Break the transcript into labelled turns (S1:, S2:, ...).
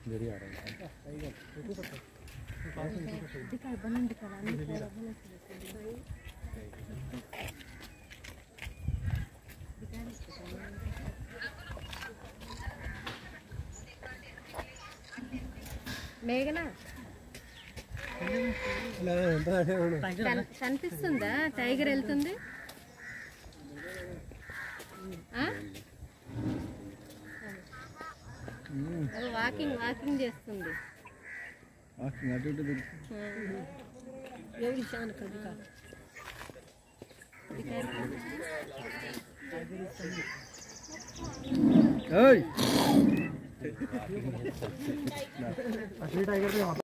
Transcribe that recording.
S1: మేఘనా కన్- కనిపిస్తుందా టైగర్ వెళ్తుంది ఆ? అది వాకింగ్ వాకింగ్ చేస్తుంది ఎవరి శాన్ కదికా
S2: అసలు టైగర్